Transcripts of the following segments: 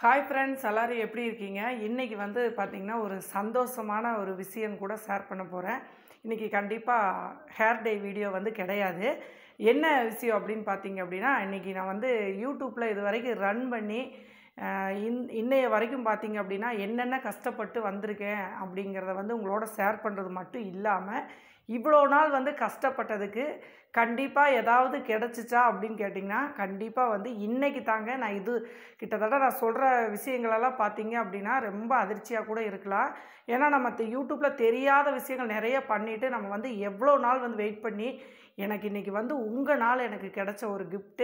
hi friends எல்லோரும் எப்படி இருக்கீங்க இன்றைக்கி வந்து பார்த்திங்கன்னா ஒரு சந்தோஷமான ஒரு விஷயம் கூட ஷேர் பண்ண போகிறேன் இன்றைக்கி கண்டிப்பாக ஹேர் டே வீடியோ வந்து கிடையாது என்ன விஷயம் அப்படின்னு பார்த்தீங்க அப்படின்னா இன்றைக்கி நான் வந்து யூடியூப்பில் இது வரைக்கும் ரன் பண்ணி அஹ், இன் இன்னைய வரைக்கும் பார்த்தீங்க அப்படின்னா என்னென்ன கஷ்டப்பட்டு வந்திருக்கேன் அப்படிங்கிறத வந்து உங்களோட ஷேர் பண்ணுறது மட்டும் இல்லாமல் இவ்வளோ நாள் வந்து கஷ்டப்பட்டதுக்கு கண்டிப்பாக ஏதாவது கிடச்சிச்சா அப்படின்னு கேட்டிங்கன்னா கண்டிப்பாக வந்து இன்றைக்கி தாங்க நான் இது கிட்டத்தட்ட நான் சொல்கிற விஷயங்களெல்லாம் பார்த்தீங்க அப்படின்னா ரொம்ப அதிர்ச்சியாக கூட இருக்கலாம் ஏன்னா நம்ம தி- யூடியூப்பில் தெரியாத விஷயங்கள் நிறைய பண்ணிவிட்டு நம்ம வந்து எவ்வளோ நாள் வந்து வெயிட் பண்ணி எனக்கு இன்றைக்கி வந்து உங்கள் நாள் எனக்கு கிடைச்ச ஒரு கிஃப்ட்டு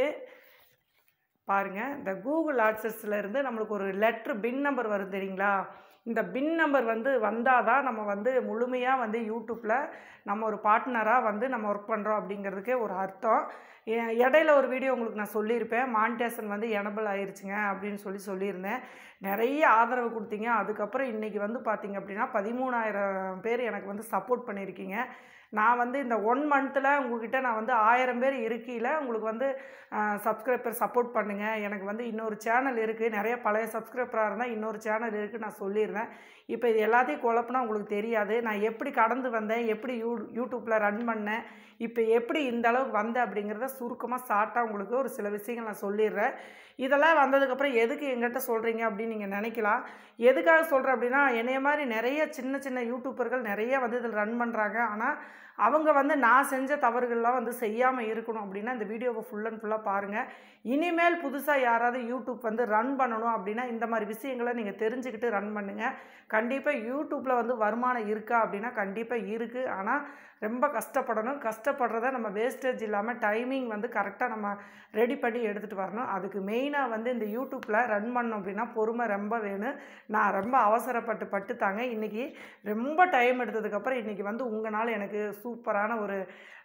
பாருங்கள் இந்த கூகுள் ஆட்சஸில் இருந்து நம்மளுக்கு ஒரு லெட்ரு பின் நம்பர் வரும் தெரியுங்களா இந்த பின் நம்பர் வந்து வந்தால் தான் நம்ம வந்து முழுமையாக வந்து யூடியூப்பில் நம்ம ஒரு பார்ட்னராக வந்து நம்ம ஒர்க் பண்ணுறோம் அப்படிங்கிறதுக்கே ஒரு அர்த்தம் எ- இடையில ஒரு வீடியோ உங்களுக்கு நான் சொல்லியிருப்பேன் மானிட்டேஷன் வந்து எனபிள் ஆயிருச்சுங்க அப்படின்னு சொல்லி சொல்லியிருந்தேன் நிறைய ஆதரவு கொடுத்தீங்க அதுக்கப்புறம் இன்றைக்கி வந்து பார்த்தீங்க அப்படின்னா பதிமூணாயிரம் பேர் எனக்கு வந்து சப்போர்ட் பண்ணியிருக்கீங்க நான் வந்து இந்த ஒன் மந்த்தில் உங்ககிட்ட நான் வந்து ஆயிரம் பேர் இருக்கையில் உங்களுக்கு வந்து சப்ஸ்கிரைபர் சப்போர்ட் பண்ணுங்கள் எனக்கு வந்து இன்னொரு சேனல் இருக்குது நிறைய பழைய சப்ஸ்கிரைபராக இருந்தால் இன்னொரு சேனல் இருக்குது நான் சொல்லியிருந்தேன் இப்போ இது எல்லாத்தையும் குழப்பினா உங்களுக்கு தெரியாது நான் எப்படி கடந்து வந்தேன் எப்படி யூ யூடியூப்பில் ரன் பண்ணேன் இப்போ எப்படி இந்த அளவுக்கு வந்தேன் அப்படிங்கிறத சுருக்கமாக ஷார்ட்டாக உங்களுக்கு ஒரு சில விஷயங்கள் நான் சொல்லிடுறேன் இதெல்லாம் வந்ததுக்கப்புறம் எதுக்கு எங்கிட்ட சொல்கிறீங்க அப்படின்னு நீங்கள் நினைக்கலாம் எதுக்காக சொல்கிறேன் அப்படின்னா என்னைய மாதிரி நிறைய சின்ன சின்ன யூடியூபர்கள் நிறைய வந்து இதில் ரன் பண்ணுறாங்க ஆனால் அவங்க வந்து நான் செஞ்ச தவறுகள்லாம் வந்து செய்யாமல் இருக்கணும் அப்படின்னா இந்த வீடியோவை ஃபுல் அண்ட் ஃபுல்லாக பாருங்கள் இனிமேல் புதுசாக யாராவது யூடியூப் வந்து ரன் பண்ணணும் அப்படின்னா இந்த மாதிரி விஷயங்களை நீங்கள் தெரிஞ்சுக்கிட்டு ரன் பண்ணுங்கள் கண்டிப்பாக யூடியூப்பில் வந்து வருமானம் இருக்கா அப்படின்னா கண்டிப்பாக இருக்குது ஆனால் ரொம்ப கஷ்டப்படணும் கஷ்டப்படுறத நம்ம வேஸ்டேஜ் இல்லாமல் டைமிங் வந்து கரெக்டாக நம்ம ரெடி பண்ணி எடுத்துகிட்டு வரணும் அதுக்கு மெயினாக வந்து இந்த யூடியூப்பில் ரன் பண்ணோம் அப்படின்னா பொறுமை ரொம்ப வேணும் நான் ரொம்ப அவசரப்பட்டு பட்டு தாங்க இன்றைக்கி ரொம்ப டைம் எடுத்ததுக்கப்புறம் இன்றைக்கி வந்து உங்களால் எனக்கு சூப்பரான ஒரு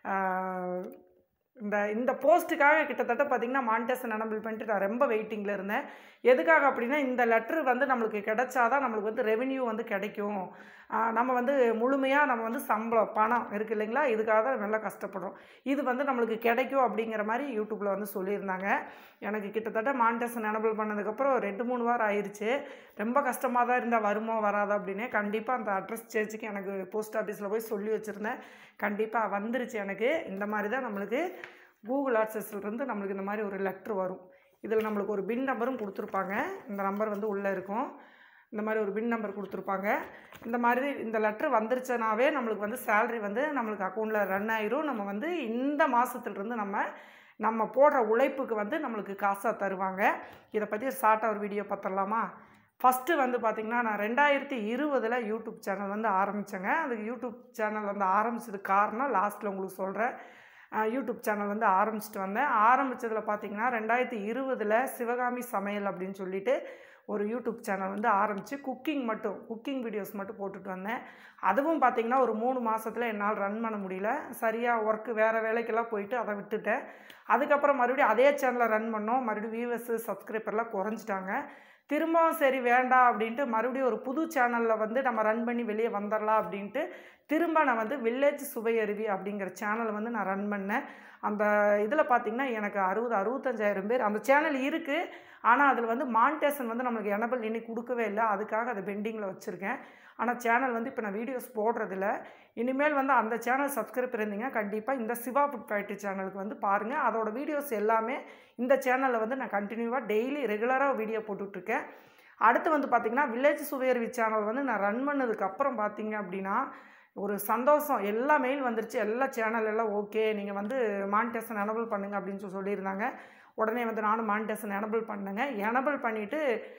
ஆஹ், இந்த இந்த போஸ்ட்டுக்காக கிட்டத்தட்ட பார்த்திங்கன்னா மானிட்டேஷன் எனபிள் பண்ணிட்டு நான் ரொம்ப வெயிட்டிங்கில் இருந்தேன் எதுக்காக அப்படின்னா இந்த லெட்ரு வந்து நம்மளுக்கு கிடைச்சாதான் நம்மளுக்கு வந்து ரெவென்யூ வந்து கிடைக்கும் ஆஹ் நம்ம வந்து முழுமையாக நம்ம வந்து சம்பளம் பணம் இருக்குது இல்லைங்களா இதுக்காக தான் நல்லா கஷ்டப்படுறோம் இது வந்து நம்மளுக்கு கிடைக்கும் அப்படிங்கிற மாதிரி யூடியூப்பில் வந்து சொல்லியிருந்தாங்க எனக்கு கிட்டத்தட்ட மானிட்டேஷன் எனபிள் பண்ணதுக்கப்புறம் ரெண்டு மூணு வாரம் ஆயிடுச்சு ரொம்ப கஷ்டமாக தான் இருந்தால் வருமோ வராதா அப்படின்னு கண்டிப்பாக அந்த அட்ரஸ் சேஞ்சுக்கு எனக்கு போஸ்ட் ஆஃபீஸில் போய் சொல்லி வச்சுருந்தேன் கண்டிப்பாக வந்துருச்சு எனக்கு இந்த மாதிரி தான் நம்மளுக்கு கூகுள் இருந்து நம்மளுக்கு இந்த மாதிரி ஒரு லெட்ரு வரும் இதில் நம்மளுக்கு ஒரு பின் நம்பரும் கொடுத்துருப்பாங்க இந்த நம்பர் வந்து உள்ளே இருக்கும் இந்த மாதிரி ஒரு பின் நம்பர் கொடுத்துருப்பாங்க இந்த மாதிரி இந்த லெட்ரு வந்துருச்சுனாவே நம்மளுக்கு வந்து சேலரி வந்து நம்மளுக்கு அக்கௌண்ட்டில் ரன் ஆயிரும் நம்ம வந்து இந்த மாதத்துலேருந்து நம்ம நம்ம போடுற உழைப்புக்கு வந்து நம்மளுக்கு காசாக தருவாங்க இதை பற்றி ஷார்ட்டாக ஒரு வீடியோ பார்த்துடலாமா ஃபஸ்ட்டு வந்து பார்த்திங்கன்னா நான் ரெண்டாயிரத்தி இருபதில் யூடியூப் சேனல் வந்து ஆரம்பித்தேங்க அதுக்கு யூடியூப் சேனல் வந்து ஆரம்பிச்சதுக்கு காரணம் லாஸ்ட்டில் உங்களுக்கு சொல்கிறேன் யூடியூப் சேனல் வந்து ஆரம்பிச்சிட்டு வந்தேன் ஆரம்பித்ததில் பார்த்தீங்கன்னா ரெண்டாயிரத்தி இருபதில் சிவகாமி சமையல் அப்படின்னு சொல்லிட்டு ஒரு யூடியூப் சேனல் வந்து ஆரம்பித்து குக்கிங் மட்டும் குக்கிங் வீடியோஸ் மட்டும் போட்டுட்டு வந்தேன் அதுவும் பார்த்தீங்கன்னா ஒரு மூணு மாதத்தில் என்னால் ரன் பண்ண முடியல சரியாக ஒர்க்கு வேறு வேலைக்கெல்லாம் போயிட்டு அதை விட்டுட்டேன் அதுக்கப்புறம் மறுபடியும் அதே சேனலை ரன் பண்ணோம் மறுபடியும் வியூவர்ஸு சப்ஸ்கிரைபர்லாம் குறைஞ்சிட்டாங்க திரும்பவும் சரி வேண்டாம் அப்படின்ட்டு மறுபடியும் ஒரு புது சேனலில் வந்து நம்ம ரன் பண்ணி வெளியே வந்துடலாம் அப்படின்ட்டு திரும்ப நான் வந்து வில்லேஜ் சுவையருவி அப்படிங்கிற சேனலை வந்து நான் ரன் பண்ணேன் அந்த இதில் பார்த்தீங்கன்னா எனக்கு அறுபது அறுபத்தஞ்சாயிரம் பேர் அந்த சேனல் இருக்குது ஆனால் அதில் வந்து மானிட்டேஷன் வந்து நம்மளுக்கு எனபிள் இன்னைக்கு கொடுக்கவே இல்லை அதுக்காக அதை பெண்டிங்கில் வச்சுருக்கேன் ஆனால் சேனல் வந்து இப்போ நான் வீடியோஸ் போடுறதில்ல இனிமேல் வந்து அந்த சேனல் சப்ஸ்கிரைப் இருந்தீங்கன்னா கண்டிப்பாக இந்த சிவா ஃபுட் ஃபேக்ட்ரி சேனலுக்கு வந்து பாருங்கள் அதோட வீடியோஸ் எல்லாமே இந்த சேனலில் வந்து நான் கண்டினியூவாக டெய்லி ரெகுலராக வீடியோ போட்டுட்ருக்கேன் அடுத்து வந்து பார்த்திங்கன்னா வில்லேஜ் சுவையருவி சேனல் வந்து நான் ரன் பண்ணதுக்கப்புறம் பார்த்தீங்க அப்படின்னா ஒரு சந்தோஷம் எல்லா மெயில் வந்துருச்சு எல்லா சேனல் எல்லாம் ஓகே நீங்கள் வந்து மானிட்டேஷன் எனபிள் பண்ணுங்க அப்படின்னு சொல்லி சொல்லியிருந்தாங்க உடனே வந்து நானும் மானிட்டேஷன் எனபிள் பண்ணேங்க எனபிள் பண்ணிவிட்டு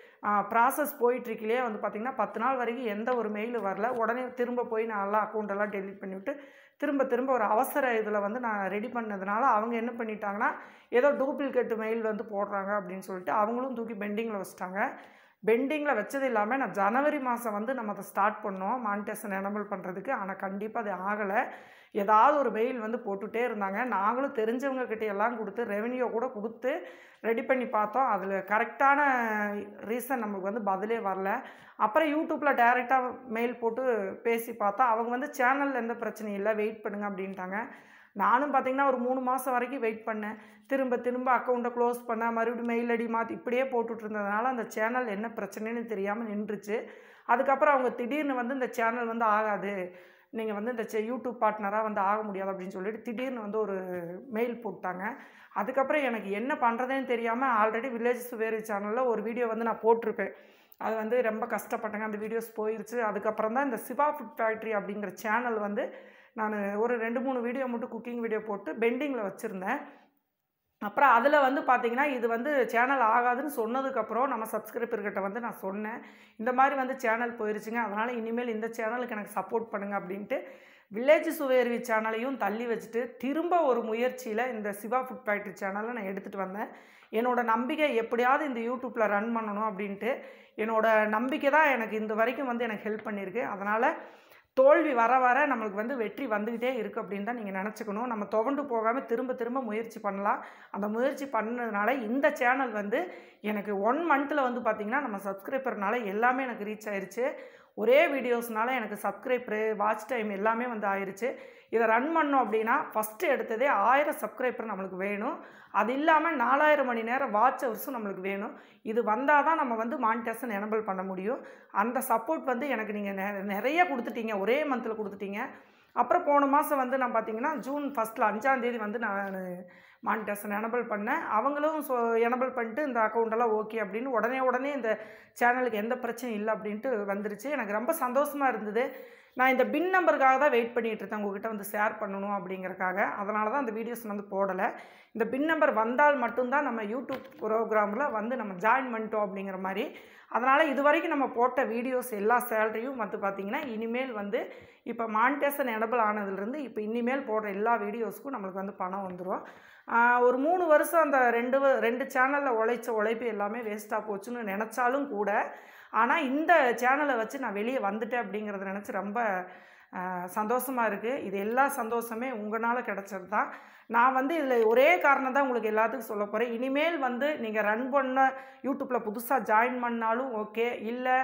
ப்ராசஸ் போயிட்டுருக்கிலே வந்து பார்த்திங்கன்னா பத்து நாள் வரைக்கும் எந்த ஒரு மெயில் வரல உடனே திரும்ப போய் நான் எல்லாம் அக்கௌண்ட்டெல்லாம் டெலீட் பண்ணிவிட்டு திரும்ப திரும்ப ஒரு அவசர இதில் வந்து நான் ரெடி பண்ணதுனால அவங்க என்ன பண்ணிட்டாங்கன்னா ஏதோ டூப்ளிகேட் மெயில் வந்து போடுறாங்க அப்படின்னு சொல்லிட்டு அவங்களும் தூக்கி பெண்டிங்கில் வச்சுட்டாங்க பெண்டிங்கில் வச்சது இல்லாமல் நான் ஜனவரி மாதம் வந்து நம்ம அதை ஸ்டார்ட் பண்ணோம் மானிட்டேஷன் எனபிள் பண்ணுறதுக்கு ஆனால் கண்டிப்பாக அது ஆகலை ஏதாவது ஒரு மெயில் வந்து போட்டுகிட்டே இருந்தாங்க நாங்களும் தெரிஞ்சவங்க கிட்ட எல்லாம் கொடுத்து ரெவென்யூ கூட கொடுத்து ரெடி பண்ணி பார்த்தோம் அதில் கரெக்டான ரீசன் நமக்கு வந்து பதிலே வரல அப்புறம் யூடியூப்பில் டைரெக்டாக மெயில் போட்டு பேசி பார்த்தா அவங்க வந்து சேனலில் எந்த பிரச்சனையும் இல்லை வெயிட் பண்ணுங்க அப்படின்ட்டாங்க நானும் பார்த்தீங்கன்னா ஒரு மூணு மாதம் வரைக்கும் வெயிட் பண்ணேன் திரும்ப திரும்ப அக்கௌண்ட்டை க்ளோஸ் பண்ண மறுபடியும் மெயில் ஐடி மாற்றி இப்படியே போட்டுட்டு இருந்ததுனால அந்த சேனல் என்ன பிரச்சனைன்னு தெரியாமல் நின்றுச்சு அதுக்கப்புறம் அவங்க திடீர்னு வந்து இந்த சேனல் வந்து ஆகாது நீங்கள் வந்து இந்த செ- யூடியூப் பார்ட்னராக வந்து ஆக முடியாது அப்படின்னு சொல்லிட்டு திடீர்னு வந்து ஒரு மெயில் போட்டாங்க அதுக்கப்புறம் எனக்கு என்ன பண்ணுறதுன்னு தெரியாமல் ஆல்ரெடி வில்லேஜ் வேறு சேனலில் ஒரு வீடியோ வந்து நான் போட்டிருப்பேன் அது வந்து ரொம்ப கஷ்டப்பட்டேங்க அந்த வீடியோஸ் போயிருச்சு அதுக்கப்புறம் தான் இந்த சிவா ஃபுட் ஃபேக்ட்ரி அப்படிங்கிற சேனல் வந்து நான் ஒரு ரெண்டு மூணு வீடியோ மட்டும் குக்கிங் வீடியோ போட்டு பெண்டிங்கில் வச்சுருந்தேன் அப்புறம் அதில் வந்து பார்த்தீங்கன்னா இது வந்து சேனல் ஆகாதுன்னு சொன்னதுக்கப்புறம் நம்ம சப்ஸ்கிரைபர்கிட்ட வந்து நான் சொன்னேன் இந்த மாதிரி வந்து சேனல் போயிருச்சுங்க அதனால் இனிமேல் இந்த சேனலுக்கு எனக்கு சப்போர்ட் பண்ணுங்க அப்படின்ட்டு வில்லேஜ் சுவேர்வி சேனலையும் தள்ளி வச்சுட்டு திரும்ப ஒரு முயற்சியில் இந்த சிவா ஃபுட் ஃபேக்ட்ரி சேனலை நான் எடுத்துகிட்டு வந்தேன் என்னோட நம்பிக்கை எப்படியாவது இந்த யூடியூப்பில் ரன் பண்ணணும் அப்படின்ட்டு என்னோட நம்பிக்கை தான் எனக்கு இந்த வரைக்கும் வந்து எனக்கு ஹெல்ப் பண்ணியிருக்கு அதனால் தோல்வி வர வர நம்மளுக்கு வந்து வெற்றி வந்துக்கிட்டே இருக்குது அப்படின்னு தான் நீங்கள் நினச்சிக்கணும் நம்ம துவண்டு போகாமல் திரும்ப திரும்ப முயற்சி பண்ணலாம் அந்த முயற்சி பண்ணதுனால இந்த சேனல் வந்து எனக்கு ஒன் மந்த்தில் வந்து பார்த்திங்கன்னா நம்ம சப்ஸ்கிரைபர்னால எல்லாமே எனக்கு ரீச் ஆயிருச்சு ஒரே வீடியோஸ்னால எனக்கு சப்ஸ்கிரைபரு வாட்ச் டைம் எல்லாமே வந்து ஆயிருச்சு இதை ரன் பண்ணோம் அப்படின்னா ஃபஸ்ட்டு எடுத்ததே ஆயிரம் சப்ஸ்கிரைபர் நம்மளுக்கு வேணும் அது இல்லாமல் நாலாயிரம் மணி நேரம் வாட்ச் ஹவர்ஸும் நம்மளுக்கு வேணும் இது வந்தால் தான் நம்ம வந்து மானிட்டேஷன் எனபிள் பண்ண முடியும் அந்த சப்போர்ட் வந்து எனக்கு நீங்கள் நெ நிறைய கொடுத்துட்டீங்க ஒரே மந்தில் கொடுத்துட்டீங்க அப்புறம் போன மாதம் வந்து நான் பார்த்தீங்கன்னா ஜூன் ஃபஸ்ட்டில் அஞ்சாந்தேதி வந்து நான் மானிட்டேஷன் எனபிள் பண்ணேன் அவங்களும் ஸோ எனபிள் பண்ணிட்டு இந்த அக்கௌண்டெல்லாம் ஓகே அப்படின்னு உடனே உடனே இந்த சேனலுக்கு எந்த பிரச்சனையும் இல்லை அப்படின்ட்டு வந்துருச்சு எனக்கு ரொம்ப சந்தோஷமாக இருந்தது நான் இந்த பின் நம்பருக்காக தான் வெயிட் பண்ணிட்டு இருந்தேன் உங்ககிட்ட வந்து ஷேர் பண்ணணும் அப்படிங்கறக்காக அதனால தான் அந்த வீடியோஸ் வந்து போடலை இந்த பின் நம்பர் வந்தால் மட்டும்தான் நம்ம யூடியூப் ப்ரோக்ராமில் வந்து நம்ம ஜாயின் பண்ணிட்டோம் அப்படிங்கிற மாதிரி அதனால் இது வரைக்கும் நம்ம போட்ட வீடியோஸ் எல்லா சேலரியும் வந்து பார்த்திங்கன்னா இனிமேல் வந்து இப்போ மானிட்டேஷன் எனபிள் ஆனதுலேருந்து இப்போ இனிமேல் போடுற எல்லா வீடியோஸ்க்கும் நம்மளுக்கு வந்து பணம் வந்துடும் ஒரு மூணு வருஷம் அந்த ரெண்டு வ- ரெண்டு சேனலில் உழைச்ச உழைப்பு எல்லாமே வேஸ்ட்டாக போச்சுன்னு நினச்சாலும் கூட ஆனால் இந்த சேனலை வச்சு நான் வெளியே வந்துட்டேன் அப்படிங்கிறத நினச்சி ரொம்ப சந்தோஷமாக இருக்குது இது எல்லா சந்தோஷமே உங்களால் கிடச்சது தான் நான் வந்து இதில் ஒரே காரணம் தான் உங்களுக்கு எல்லாத்துக்கும் சொல்ல போகிறேன் இனிமேல் வந்து நீங்கள் ரன் பண்ண யூடியூப்பில் புதுசாக ஜாயின் பண்ணாலும் ஓகே இல்லை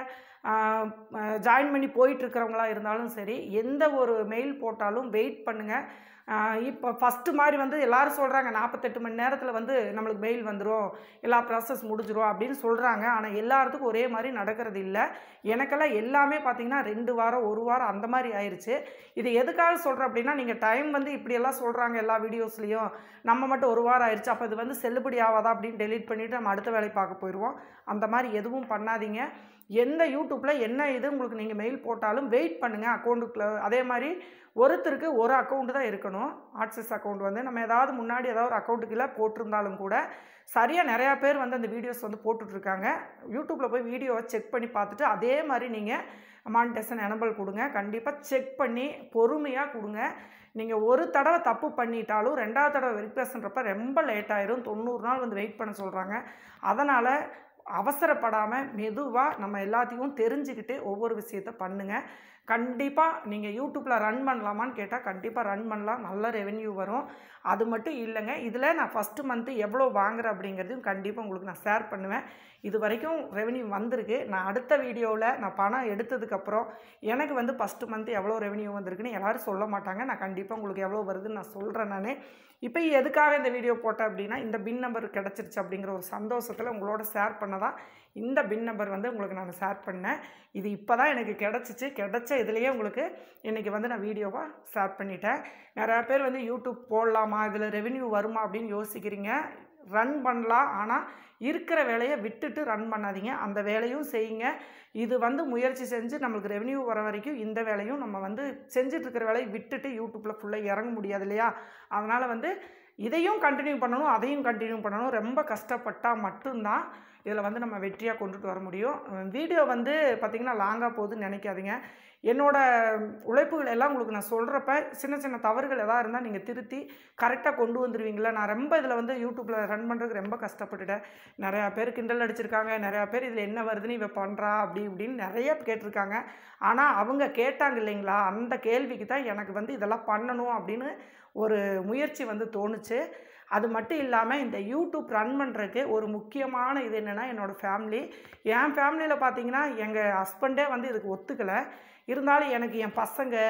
ஜாயின் பண்ணி போயிட்டுருக்கிறவங்களா இருந்தாலும் சரி எந்த ஒரு மெயில் போட்டாலும் வெயிட் பண்ணுங்கள் இப்போ ஃபஸ்ட்டு மாதிரி வந்து எல்லாரும் சொல்கிறாங்க நாற்பத்தெட்டு மணி நேரத்தில் வந்து நம்மளுக்கு மெயில் வந்துடும் எல்லா ப்ராசஸ் முடிஞ்சிரும் அப்படின்னு சொல்கிறாங்க ஆனால் எல்லாத்துக்கும் ஒரே மாதிரி நடக்கிறது இல்லை எனக்கெல்லாம் எல்லாமே பார்த்தீங்கன்னா ரெண்டு வாரம் ஒரு வாரம் அந்த மாதிரி ஆயிடுச்சு இது எதுக்காக சொல்கிறேன் அப்படின்னா நீங்கள் டைம் வந்து இப்படியெல்லாம் சொல்கிறாங்க எல்லா வீடியோஸ்லேயும் நம்ம மட்டும் ஒரு வாரம் ஆயிடுச்சு அப்போ இது வந்து செல்லுபடி ஆகாதா அப்படின்னு டெலீட் பண்ணிவிட்டு நம்ம அடுத்த வேலையை பார்க்க போயிடுவோம் அந்த மாதிரி எதுவும் பண்ணாதீங்க எந்த யூடியூப்பில் என்ன இது உங்களுக்கு நீங்கள் மெயில் போட்டாலும் வெயிட் பண்ணுங்கள் அக்கௌண்ட்டுக்குள்ள அதே மாதிரி ஒருத்தருக்கு ஒரு அக்கௌண்ட் தான் இருக்கணும் ஆக்சஸ் அக்கௌண்ட் வந்து நம்ம ஏதாவது முன்னாடி ஏதாவது ஒரு அக்கௌண்ட்டுக்குள்ள போட்டிருந்தாலும் கூட சரியாக நிறையா பேர் வந்து அந்த வீடியோஸ் வந்து போட்டுட்ருக்காங்க யூடியூப்பில் போய் வீடியோவை செக் பண்ணி பார்த்துட்டு அதே மாதிரி நீங்கள் மானிட்டேஷன் எனபிள் கொடுங்க கண்டிப்பாக செக் பண்ணி பொறுமையாக கொடுங்க நீங்கள் ஒரு தடவை தப்பு பண்ணிட்டாலும் ரெண்டாவது தடவை வெரிஃபிகேஷன்றப்ப ரொம்ப லேட் ஆயிரும் தொண்ணூறு நாள் வந்து வெயிட் பண்ண சொல்கிறாங்க அதனால் அவசரப்படாமல் மெதுவாக நம்ம எல்லாத்தையும் தெரிஞ்சுக்கிட்டு ஒவ்வொரு விஷயத்த பண்ணுங்கள் கண்டிப்பாக நீங்கள் யூடியூப்பில் ரன் பண்ணலாமான்னு கேட்டால் கண்டிப்பாக ரன் பண்ணலாம் நல்ல ரெவென்யூ வரும் அது மட்டும் இல்லைங்க இதில் நான் ஃபஸ்ட்டு மந்த்து எவ்வளோ வாங்குறேன் அப்படிங்கிறதையும் கண்டிப்பாக உங்களுக்கு நான் ஷேர் பண்ணுவேன் இது வரைக்கும் ரெவென்யூ வந்திருக்கு நான் அடுத்த வீடியோவில் நான் பணம் எடுத்ததுக்கப்புறம் எனக்கு வந்து ஃபஸ்ட்டு மந்த் எவ்வளோ ரெவென்யூ வந்திருக்குன்னு எல்லாரும் சொல்ல மாட்டாங்க நான் கண்டிப்பாக உங்களுக்கு எவ்வளோ வருதுன்னு நான் சொல்கிறேன் நான் இப்போ எதுக்காக இந்த வீடியோ போட்டேன் அப்படின்னா இந்த பின் நம்பர் கிடச்சிருச்சு அப்படிங்கிற ஒரு சந்தோஷத்தில் உங்களோட ஷேர் பண்ண தான் இந்த பின் நம்பர் வந்து உங்களுக்கு நான் ஷேர் பண்ணேன் இது இப்போ தான் எனக்கு கிடச்சிச்சு கிடச்ச இதுலேயே உங்களுக்கு இன்றைக்கி வந்து நான் வீடியோவாக ஷேர் பண்ணிட்டேன் நிறையா பேர் வந்து யூடியூப் போடலாமா இதில் ரெவென்யூ வருமா அப்படின்னு யோசிக்கிறீங்க ரன் பண்ணலாம் ஆனால் இருக்கிற வேலையை விட்டுட்டு ரன் பண்ணாதீங்க அந்த வேலையும் செய்யுங்க இது வந்து முயற்சி செஞ்சு நம்மளுக்கு ரெவென்யூ வர வரைக்கும் இந்த வேலையும் நம்ம வந்து செஞ்சுட்டு இருக்கிற வேலையை விட்டுட்டு யூடியூப்பில் ஃபுல்லாக இறங்க முடியாது இல்லையா அதனால் வந்து இதையும் கண்டினியூ பண்ணணும் அதையும் கண்டினியூ பண்ணணும் ரொம்ப கஷ்டப்பட்டால் மட்டும்தான் இதில் வந்து நம்ம வெற்றியாக கொண்டுட்டு வர முடியும் வீடியோ வந்து பார்த்திங்கன்னா லாங்காக போகுதுன்னு நினைக்காதீங்க என்னோட உழைப்புகள் எல்லாம் உங்களுக்கு நான் சொல்கிறப்ப சின்ன சின்ன தவறுகள் எதாவது இருந்தால் நீங்கள் திருத்தி கரெக்டாக கொண்டு வந்துடுவீங்களா நான் ரொம்ப இதில் வந்து யூடியூப்பில் ரன் பண்ணுறதுக்கு ரொம்ப கஷ்டப்பட்டுட்டேன் நிறையா பேர் கிண்டல் அடிச்சிருக்காங்க நிறையா பேர் இதில் என்ன வருதுன்னு இவ பண்ணுறா அப்படி இப்படின்னு நிறைய கேட்டிருக்காங்க ஆனால் அவங்க கேட்டாங்க இல்லைங்களா அந்த கேள்விக்கு தான் எனக்கு வந்து இதெல்லாம் பண்ணணும் அப்படின்னு ஒரு முயற்சி வந்து தோணுச்சு அது மட்டும் இல்லாமல் இந்த யூடியூப் ரன் பண்ணுறதுக்கு ஒரு முக்கியமான இது என்னென்னா என்னோடய ஃபேமிலி என் ஃபேமிலியில் பார்த்தீங்கன்னா எங்கள் ஹஸ்பண்டே வந்து இதுக்கு ஒத்துக்கலை இருந்தாலும் எனக்கு என் பசங்க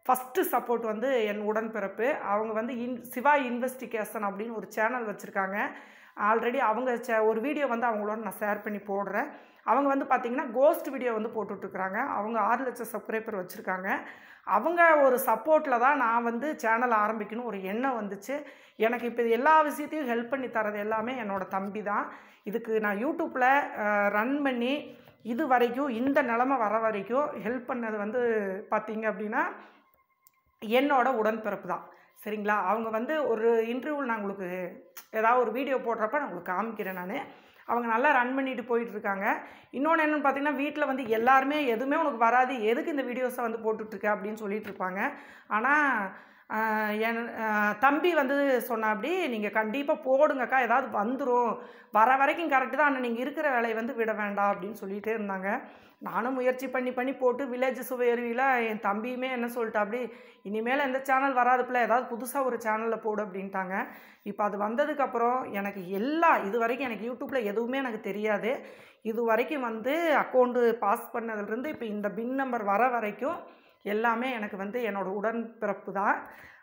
ஃபஸ்ட்டு சப்போர்ட் வந்து என் உடன்பிறப்பு அவங்க வந்து இன் சிவா இன்வெஸ்டிகேஷன் அப்படின்னு ஒரு சேனல் வச்சுருக்காங்க ஆல்ரெடி அவங்க சே ஒரு வீடியோ வந்து அவங்களோட நான் ஷேர் பண்ணி போடுறேன் அவங்க வந்து பார்த்திங்கன்னா கோஸ்ட் வீடியோ வந்து போட்டுட்ருக்குறாங்க அவங்க ஆறு லட்சம் சப்ஸ்கிரைபர் வச்சுருக்காங்க அவங்க ஒரு சப்போர்ட்டில் தான் நான் வந்து சேனல் ஆரம்பிக்கணும் ஒரு எண்ணம் வந்துச்சு எனக்கு இப்போ இது எல்லா விஷயத்தையும் ஹெல்ப் பண்ணி தரது எல்லாமே என்னோடய தம்பி தான் இதுக்கு நான் யூடியூப்பில் ரன் பண்ணி இது வரைக்கும் இந்த நிலமை வர வரைக்கும் ஹெல்ப் பண்ணது வந்து பார்த்தீங்க அப்படின்னா என்னோட உடன்பிறப்பு தான் சரிங்களா அவங்க வந்து ஒரு இன்டர்வியூவில் நான் உங்களுக்கு ஏதாவது ஒரு வீடியோ போடுறப்ப நான் உங்களுக்கு காமிக்கிறேன் நான் அவங்க நல்லா ரன் பண்ணிட்டு போயிட்டு இருக்காங்க இன்னொன்று என்னென்னு பார்த்தீங்கன்னா வீட்டில் வந்து எல்லாருமே எதுவுமே உனக்கு வராது எதுக்கு இந்த வீடியோஸை வந்து போட்டுட்ருக்க அப்படின்னு சொல்லிட்டு இருப்பாங்க ஆனால் ஆஹ் என் ஆஹ் தம்பி வந்து சொன்ன அப்படி நீங்கள் கண்டிப்பாக போடுங்கக்கா ஏதாவது வந்துடும் வர வரைக்கும் கரெக்டு தான் ஆனால் நீங்கள் இருக்கிற வேலையை வந்து விட வேண்டாம் அப்படின்னு சொல்லிகிட்டே இருந்தாங்க நானும் முயற்சி பண்ணி பண்ணி போட்டு வில்லேஜ் சுவையருவியில் என் தம்பியுமே என்ன சொல்லிட்டா அப்படி இனிமேல் எந்த சேனல் வராதுப்பில் ஏதாவது புதுசாக ஒரு சேனலில் போடு அப்படின்ட்டாங்க இப்போ அது வந்ததுக்கப்புறம் எனக்கு எல்லா இது வரைக்கும் எனக்கு யூடியூப்பில் எதுவுமே எனக்கு தெரியாது இது வரைக்கும் வந்து அக்கௌண்ட்டு பாஸ் பண்ணதுலேருந்து இப்போ இந்த பின் நம்பர் வர வரைக்கும் எல்லாமே எனக்கு வந்து என்னோடய உடன்பிறப்பு தான்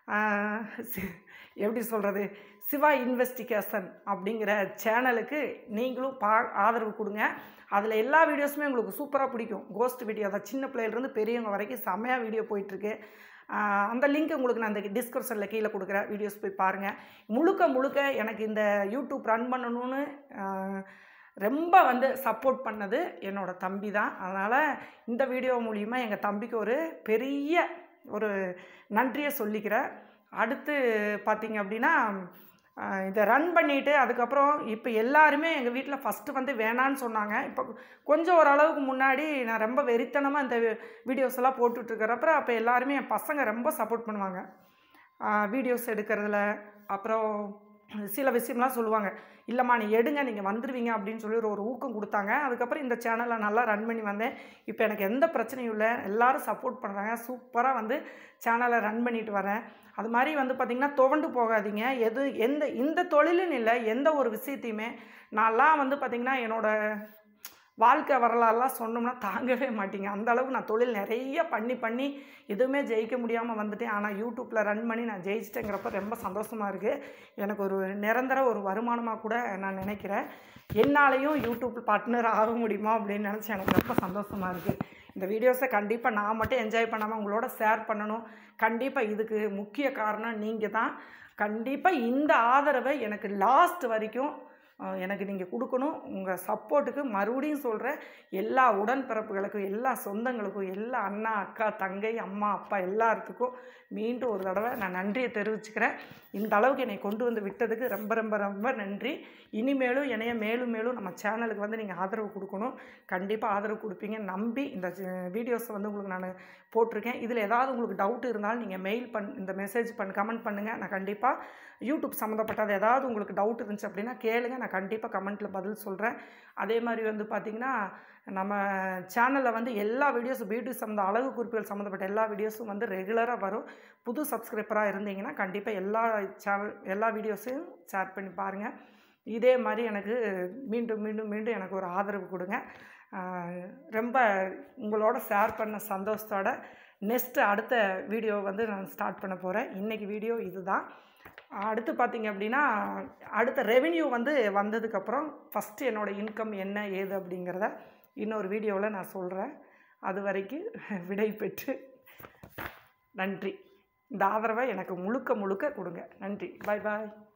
ஆஹ் சி- எப்படி சொல்கிறது சிவா இன்வெஸ்டிகேஷன் அப்படிங்கிற சேனலுக்கு நீங்களும் பா ஆதரவு கொடுங்க அதில் எல்லா வீடியோஸுமே உங்களுக்கு சூப்பராக பிடிக்கும் கோஸ்ட் வீடியோ தான் சின்ன பிள்ளையிலேருந்து பெரியவங்க வரைக்கும் செம்மையாக வீடியோ போயிட்டுருக்கு ஆஹ் அந்த லிங்க் உங்களுக்கு நான் அந்த டிஸ்கிரிப்ஷனில் கீழே கொடுக்குறேன் வீடியோஸ் போய் பாருங்கள் முழுக்க முழுக்க எனக்கு இந்த யூடியூப் ரன் பண்ணணும்னு ஆஹ் ரொம்ப வந்து சப்போர்ட் பண்ணது என்னோட தம்பி தான் அதனால் இந்த வீடியோ மூலிமா எங்கள் தம்பிக்கு ஒரு பெரிய ஒரு நன்றியை சொல்லிக்கிறேன் அடுத்து பார்த்தீங்க அப்படின்னா ஆஹ் இதை ரன் பண்ணிவிட்டு அதுக்கப்புறம் இப்போ எல்லாருமே எங்கள் வீட்டில் ஃபஸ்ட்டு வந்து வேணான்னு சொன்னாங்க இப்போ கொஞ்சம் ஓரளவுக்கு முன்னாடி நான் ரொம்ப வெறித்தனமாக இந்த வீடியோஸ் எல்லாம் போட்டுட்ருக்கிறப்ப அப்போ எல்லாருமே என் பசங்க ரொம்ப சப்போர்ட் பண்ணுவாங்க வீடியோஸ் எடுக்கிறதுல அப்புறம் சில விஷயம்லாம் சொல்லுவாங்க இல்லைம்மா நீ எடுங்க நீங்கள் வந்துடுவீங்க அப்படின்னு சொல்லி ஒரு ஊக்கம் கொடுத்தாங்க அதுக்கப்புறம் இந்த சேனலை நல்லா ரன் பண்ணி வந்தேன் இப்போ எனக்கு எந்த பிரச்சனையும் இல்லை எல்லாரும் சப்போர்ட் பண்ணுறாங்க சூப்பராக வந்து சேனலை ரன் பண்ணிட்டு வரேன் அது மாதிரி வந்து பார்த்திங்கன்னா துவண்டு போகாதீங்க எது எந்த இந்த தொழிலுன்னு இல்லை எந்த ஒரு விஷயத்தையுமே நான்லாம் வந்து பார்த்திங்கன்னா என்னோடய வாழ்க்கை வரலாறுலாம் சொன்னோம்னா தாங்கவே மாட்டீங்க அந்த அளவுக்கு நான் தொழில் நிறைய பண்ணி பண்ணி எதுவுமே ஜெயிக்க முடியாமல் வந்துட்டேன் ஆனால் யூடியூப்பில் ரன் பண்ணி நான் ஜெயிச்சிட்டேங்கிறப்ப ரொம்ப சந்தோஷமாக இருக்குது எனக்கு ஒரு நிரந்தர ஒரு வருமானமாக கூட நான் நினைக்கிறேன் என்னாலையும் யூடியூப் பார்ட்னர் ஆக முடியுமா அப்படின்னு நினச்சி எனக்கு ரொம்ப சந்தோஷமாக இருக்குது இந்த வீடியோஸை கண்டிப்பாக நான் மட்டும் என்ஜாய் பண்ணாமல் உங்களோட ஷேர் பண்ணணும் கண்டிப்பாக இதுக்கு முக்கிய காரணம் நீங்கள் தான் கண்டிப்பாக இந்த ஆதரவை எனக்கு லாஸ்ட் வரைக்கும் அஹ், எனக்கு நீங்கள் கொடுக்கணும் உங்கள் சப்போர்ட்டுக்கு மறுபடியும் சொல்கிறேன் எல்லா உடன்பிறப்புகளுக்கும் எல்லா சொந்தங்களுக்கும் எல்லா அண்ணா அக்கா தங்கை அம்மா அப்பா எல்லாத்துக்கும் மீண்டும் ஒரு தடவை நான் நன்றியை தெரிவிச்சுக்கிறேன் இந்த அளவுக்கு என்னை கொண்டு வந்து விட்டதுக்கு ரொம்ப ரொம்ப ரொம்ப நன்றி இனிமேலும் என்னைய மேலும் மேலும் நம்ம சேனலுக்கு வந்து நீங்கள் ஆதரவு கொடுக்கணும் கண்டிப்பாக ஆதரவு கொடுப்பீங்க நம்பி இந்த வீடியோஸை வந்து உங்களுக்கு நான் போட்டிருக்கேன் இதில் ஏதாவது உங்களுக்கு டவுட் இருந்தாலும் நீங்கள் மெயில் பண் இந்த மெசேஜ் பண்ண கமெண்ட் பண்ணுங்கள் நான் கண்டிப்பாக யூடியூப் சம்மந்தப்பட்டது ஏதாவது உங்களுக்கு டவுட் இருந்துச்சு அப்படின்னா கேளுங்க நான் கண்டிப்பாக கமெண்ட்டில் பதில் சொல்கிறேன் அதே மாதிரி வந்து பார்த்திங்கன்னா நம்ம சேனலில் வந்து எல்லா வீடியோஸும் பியூட்டி சம்மந்த அழகு குறிப்புகள் சம்மந்தப்பட்ட எல்லா வீடியோஸும் வந்து ரெகுலராக வரும் புது சப்ஸ்கிரைபராக இருந்தீங்கன்னா கண்டிப்பாக எல்லா சேனல் எல்லா வீடியோஸையும் ஷேர் பண்ணி பாருங்கள் இதே மாதிரி எனக்கு மீண்டும் மீண்டும் மீண்டும் எனக்கு ஒரு ஆதரவு கொடுங்க ஆஹ் ரொம்ப உங்களோட ஷேர் பண்ண சந்தோஷத்தோட நெக்ஸ்ட்டு அடுத்த வீடியோ வந்து நான் ஸ்டார்ட் பண்ண போகிறேன் இன்றைக்கி வீடியோ இதுதான் அடுத்து பார்த்தீங்க அப்படின்னா அடுத்த ரெவென்யூ வந்து வந்ததுக்கப்புறம் ஃபஸ்ட்டு என்னோடய இன்கம் என்ன ஏது அப்படிங்கிறத இன்னொரு வீடியோவில் நான் சொல்கிறேன் அது வரைக்கும் விடை பெற்று நன்றி இந்த ஆதரவை எனக்கு முழுக்க முழுக்க கொடுங்க நன்றி பாய் பாய்